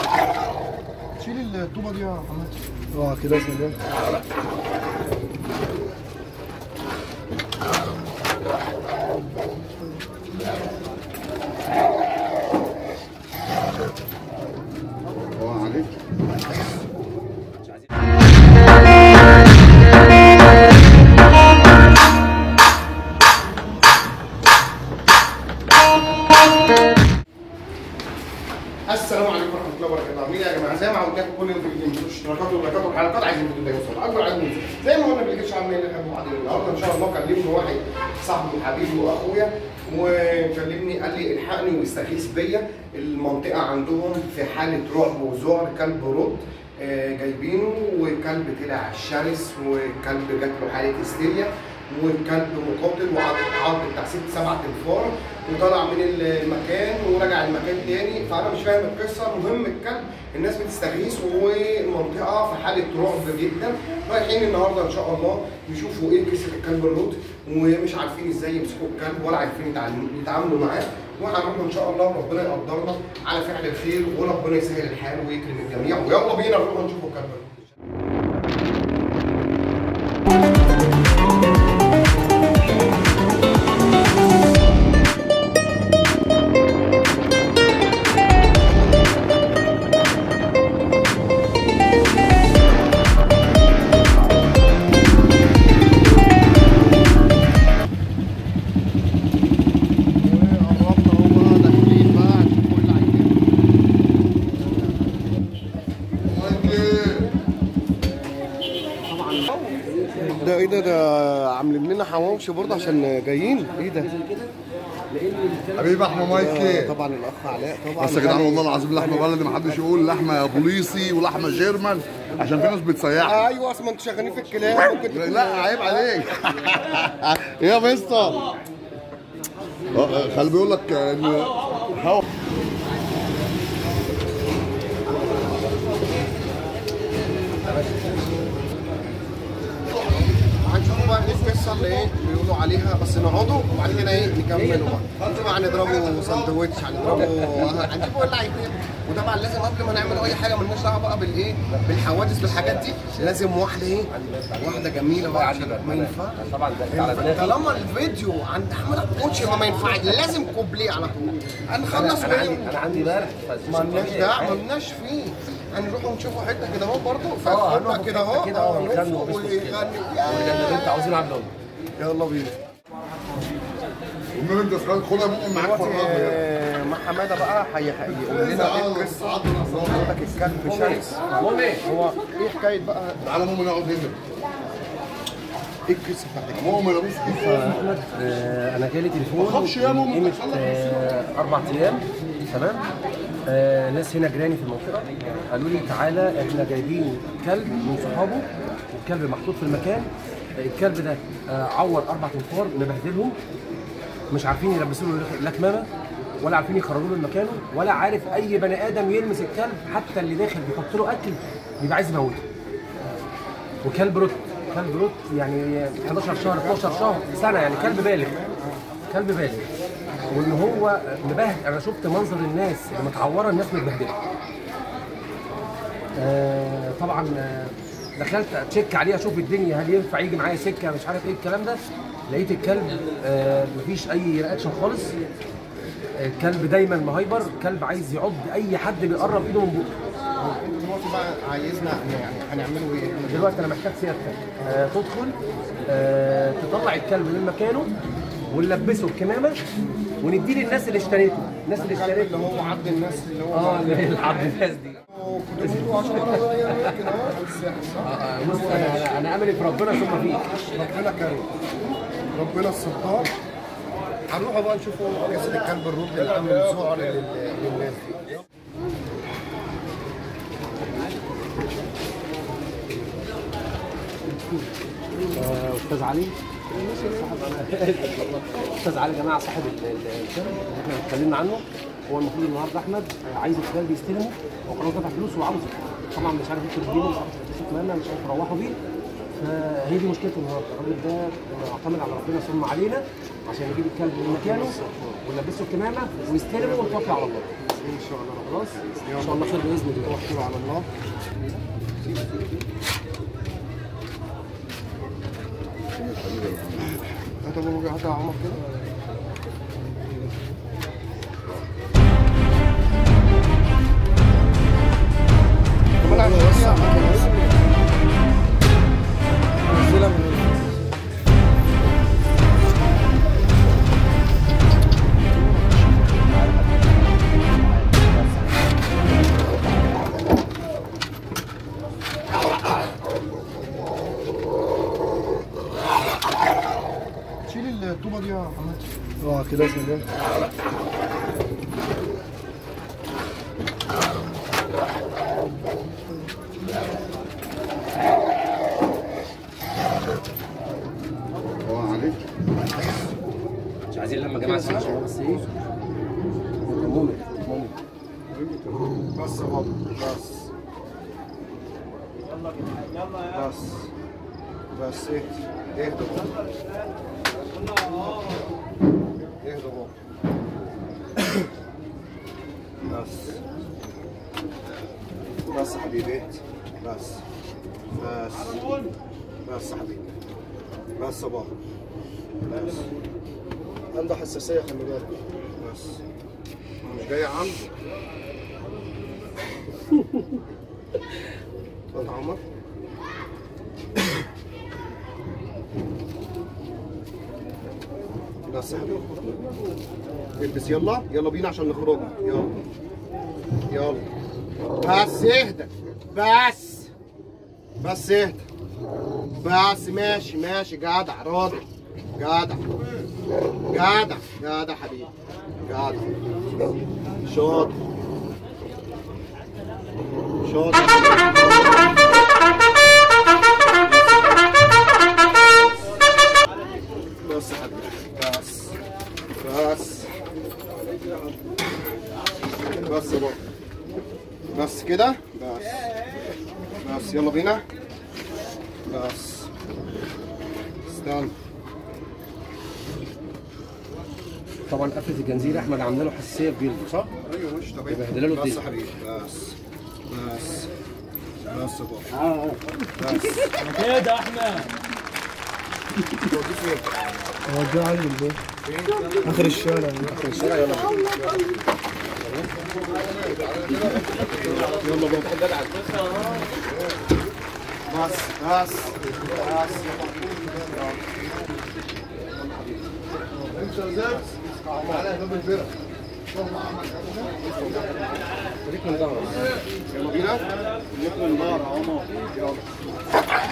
شيل الطوبه دي يا محمد اه كده سلام اه عليك السلام عليكم ورحمه الله وبركاته عاملين ايه يا جماعه زي ما عودناكم كل يوم في الفيديو بتنزلوا اشتراكات ولايكات وحلقات عايزين الفيديو ده يوصل اكبر عدد من زي ما قلنا قبل كده شعب اللي بنحبه بعض النهارده ان شاء الله كلمني واحد صاحبي وحبيبي واخويا وكلمني قال لي الحقني واستغيث بيا المنطقه عندهم في حاله رعب وذعر كلب رد آه، جايبينه والكلب طلع شرس والكلب جات له حاله هستيريا والكلب مقاتل وعض عض بتاع ست سبع تنفار وطلع من المكان ورجع المكان تاني فانا مش فاهم القصه المهم الكلب الناس بتستغيث والمنطقه في حاله رعب جدا رايحين النهارده ان شاء الله يشوفوا ايه قصه الكلب الروت ومش عارفين ازاي يمسكوا الكلب ولا عارفين يتعلموا- يتعاملوا معاه وهنروح ان شاء الله ربنا يقدرنا على فعل الخير وربنا يسهل الحال ويكرم الجميع ويلا بينا نروح نشوف الكلب الروت قربنا اهو بقى داخلين بقى هنشوفوا اللي عايزينه ده ايه ده ده عاملين لنا حواوشي برضه عشان جايين ايه ده؟ حبيبي احمد مايكي طبعا الاخ علاء طبعا بس يا جدعان والله العظيم لحمه بلدي محدش يقول لحمه بوليسي ولحمه جيرمان عشان في ناس بتسيحها ايوه اصلا انتوا شغالين في الكلاب ممكن تكون- لا عيب عليك يا مستر اه، خلي بيقول لك ان هوا هنشوف بقى ايه القصه اللي ايه بيقولوا عليها بس نقعدوا وبعد كده ايه نكملوا بقى طبعا هنضربوا ساندوتش هنضربوا هنجيبوا اللي عايزينه وطبعا لازم قبل ما نعمل اي حاجه مالناش دعوه بقى بالايه بالحوادث بالحاجات دي لازم واحده ايه واحده جميله بقى عشان ما ينفعش طبعا طالما الفيديو عند احمد كوتش يبقى ما ينفعش لازم كوبليه على طول هنخلص انا عندي وإيه؟ انا عندي برد مالناش دعوه مالناش فيه هنروح ونشوفوا حته كده اهو برضه اه، فنحطها هنروح كده اهو حتة كده، اه، اه، ونغنوا، نفرق مفيش مشكلة. ويغني اللي انت عاوزين اعمله يلا بينا المهم انت سؤال خدها مؤمن معاك دلوقتي فرقها آه، مع حماده بقى هي- هيقول لنا ايه القصه عندك الكلب شرس مؤمن هو ايه حكايه بقى تعالى مؤمن اقعد هنا ايه القصه بتاعتك مؤمن ابوس احمد آه، انا جالي تليفون ما تخافش يا ماما، قيمه دخلك آه، اربع ايام تمام آه، ناس هنا جيراني في المنطقه قالوا لي تعالى احنا جايبين كلب من صحابه والكلب محطوط في المكان آه، الكلب ده آه، عور اربع تنفار مبهدلهم مش عارفين يلبسوا له لا كمامه ولا عارفين يخرجوا له مكانه ولا عارف اي بني ادم يلمس الكلب حتى اللي داخل بيحط له اكل بيبقى عايز يموته وكلب روت كلب روت يعني 11 شهر 12 شهر سنه يعني كلب بالغ كلب بالغ وان هو مبهدل انا شفت منظر الناس اللي متعوره الناس متبهدله آه طبعا آه، دخلت اتشيك عليه اشوف الدنيا هل ينفع يجي معايا سكه مش عارف ايه الكلام ده لقيت الكلب آه مفيش اي رياكشن خالص الكلب دايما مهايبر كلب عايز يعض اي حد بيقرب ايده من بقه دلوقتي بقى عايزنا يعني هنعمله ايه دلوقتي انا محتاج سيادتك آه تدخل آه تطلع الكلب من مكانه ونلبسه الكمامه ونديه للناس اللي اشتريته الناس اللي الكلب اشتريته اللي هو عض الناس اللي هو اه اللي هي العض الناس دي كنت بتقولوا عشان كده كده اهو في الساحل صح؟ آه، آه، بص انا انا املي في ربنا ثم فيك ربنا كريم ربنا الستار هنروح بقى نشوفوا قصه الكلب الرد اللي عامل ذعر لل- للناس دي آه، استاذ علي استاذ علي يا جماعه صاحب ال- ال- الكلب اللي احنا اتكلمنا عنه هو المفروض النهارده احمد آه، عايز الكلب يستلمه هو خلاص دفع فلوس وعاوزه طبعا مش عارف يدخل تجيبه مش عارف يلبسه كمامه مش عارف يروحوا بيه فهي دي مشكلته النهارده الراجل ده معتمد على ربنا ثم علينا عشان نجيب الكلب من مكانه ونلبسه الكمامه ويستلمه ونتوكل على الله ان شاء الله خلاص ان شاء الله خير باذن الله توكلوا على الله هات يا بابا هات يا عمر كده كمان عشان شيل الطوبه دي يا محمد اه كده بسم الله هو عليك مش عايزين لما جماعه السنه عشان هو بس ايه مؤمن مؤمن بس يا بابا بس بس بس اهدى اهدى بابا اهدى بابا بس بس يا حبيبي اهدى بس بس بس يا حبيبي بس يا بابا بس عنده حساسية خلي بالك بس هو مش جاي عنده اتفضل يا عمر بس يا حبيبي البس يلا يلا بينا عشان نخرج يلا يلا بس اهدى بس بس اهدى بس ماشي ماشي جدع راضي جدع جدع جدع حبيبي جدع شاطر شاطر بس يا حبيبي بس بس بس يا بابا بس كده بس بس يلا بينا بس استنى طبعا قفله الجنزير احمد عامله له حساسيه في جلده صح؟ ايوه مش طبيعي يبهدلها له بس الدنيا. يا حبيبي بس بس بس يا بابا بس كده احمد اخر الشارع اخر الشارع يلا يلا بابا بس بس بس انت زاد على باب البرة خليك من ظهره يلا بينا ناكل النار يا عمر يلا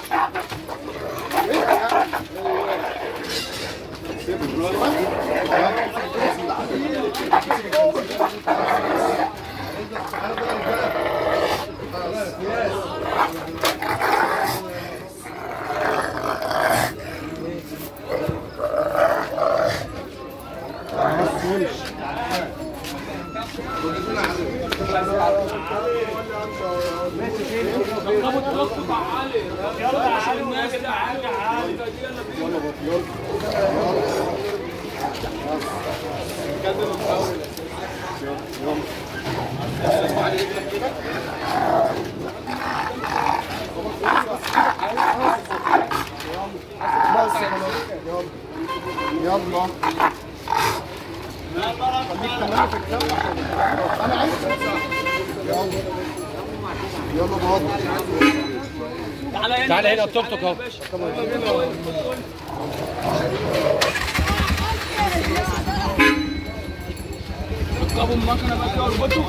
بس يا بابا. يلا يلا خليك كمان في الكلام انا عايز يلا يلا بابا تعالى هنا التوك توك اهو ركبوا المكنه بقى كده واربطوا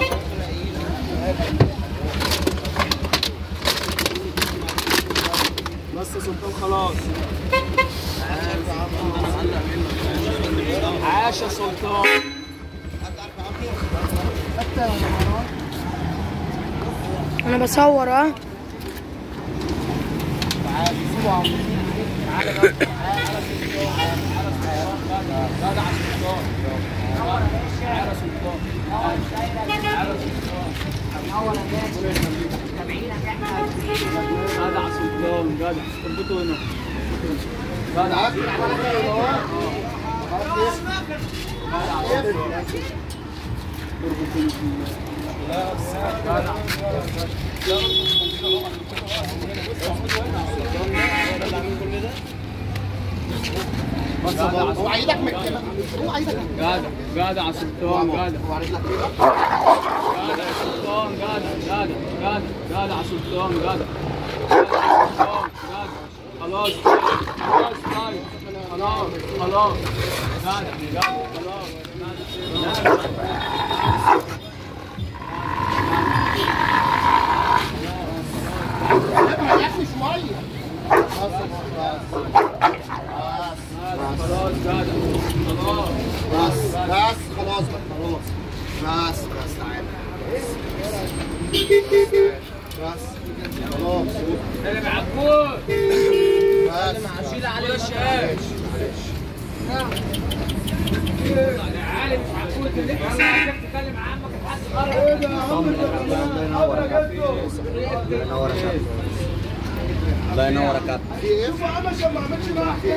بس يا سلطان خلاص عاش يا سلطان انا بصور ها جدع سلطان جدع اربطوا هنا جدع بس هو عايزك من كده هو عايزك من جدع جدع سلطان جدع هو عايز لك كده جدع سلطان جدع جدع جدع جدع سلطان جدع جدع سلطان جدع خلاص خلاص طيب خلاص خلاص جدع جدع خلاص ما ياكلش ميه خلاص جدع خلاص بس بس خلاص بقى خلاص بس بس تعالى بس خلاص اللي معكوش بس شيل عليه الشاش عالم مش معكوش انت لسه تتكلم عمك لحد الله ينور يا كابتن في ايه؟ انا عشان ما اعملش معاك في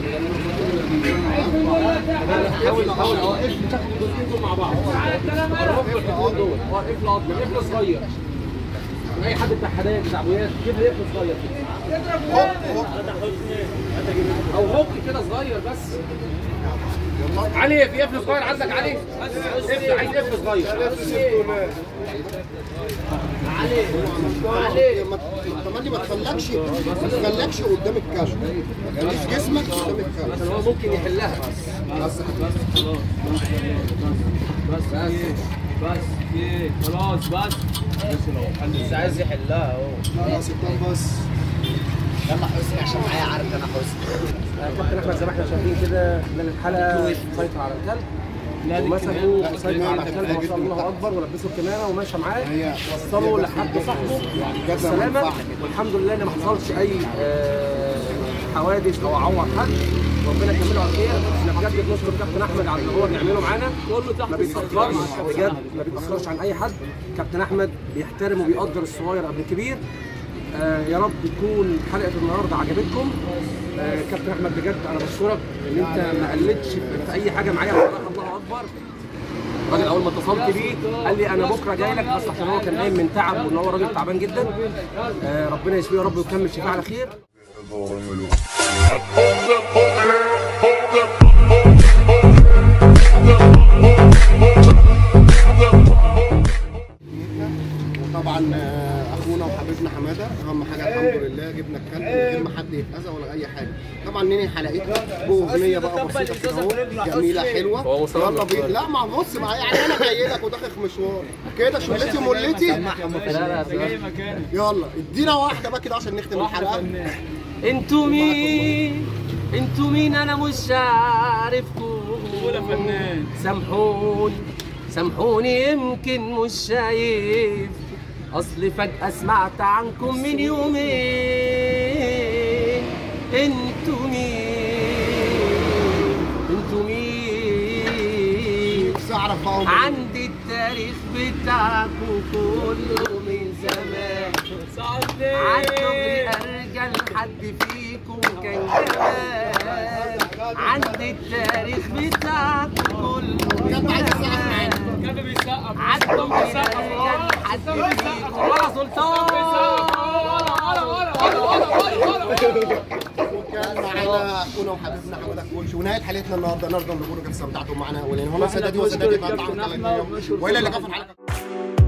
حاول حاول اوقف تاخد الاثنين دول مع بعض الرفل الاثنين دول اه قفل اكبر قفل صغير اي حد بتاع هدايا بتاع ابويات جيب لي قفل صغير او هوك كده صغير بس علي في قفل صغير عندك علي قفل عايز قفل صغير علي علي ما تملي ما تخلكش ما تخلكش قدام الكشف ما تخليش جسمك قدام الكشف عشان هو ممكن يحلها بس بس بس ايه خلاص بس بس عايز يحلها اهو خلاص الطن بس يلا حسني عشان معايا عارف انا حسني كابتن احمد زي ما احنا شايفين كده خلال الحلقه سيطر على الكلب ومسكوا وسيطر على الكلب ما شاء الله اكبر ولبسه الكمامه وماشى معاه وصلوا لحد صاحبه بالسلامه والحمد لله ان ما حصلش اي آه، حوادث او عور حد ربنا يكمله على خير احنا بجد بنشكر كابتن احمد على اللي هو بيعمله معانا كله تحت ما بيتاخرش بجد ما بيتاخرش عن اي حد كابتن احمد بيحترم وبيقدر الصغير قبل الكبير آه يا رب تكون حلقه النهارده عجبتكم آه كابتن احمد بجد انا بشكرك ان انت ما قلتش في اي حاجه معايا بصراحه الله اكبر الراجل اول ما اتصلت بيه قال لي انا بكره جاي لك بس عشان هو كان قايم من تعب وان هو راجل تعبان جدا آه ربنا يشفيه يا رب ويكمل شفاه على خير وطبعا آه، اخونا وحبيبنا حماده اهم حاجه الحمد لله جبنا الكلب من غير ما حد يتاذى ولا اي حاجه طبعا ننهي حلقتنا باغنيه بقى بسيطه كده اهو جميله حلوه يلا بينا لا ما بص معايا يعني انا جاي لك وداخل في مشوار كده شلتي مولتي جاي مكاني يلا ادينا واحده بقى كده عشان نختم واحدة الحلقه فنان انتوا مين انتوا مين انا مش عارفكم ولا فنان سامحوني سامحوني يمكن مش شايف اصل فجأة سمعت عنكم من يومين انتوا مين انتوا مين نفسي اعرف بقى هم عندي التاريخ بتاعكم كله من زمان عالدغري ارجع لحد فيكم كان جمال عندي التاريخ بتاعكم كله من زمان كان بيسقف عالدغري ارجع لحد فيكم ولا سلطان كان معانا اخونا وحبيبنا حماده كولش ونهايه حلقتنا النهارده نرجو لكم القصه بتاعتهم معانا ولان هو سدادي وسدادي بعد عام 30 يوم والى اللقاء في الحلقه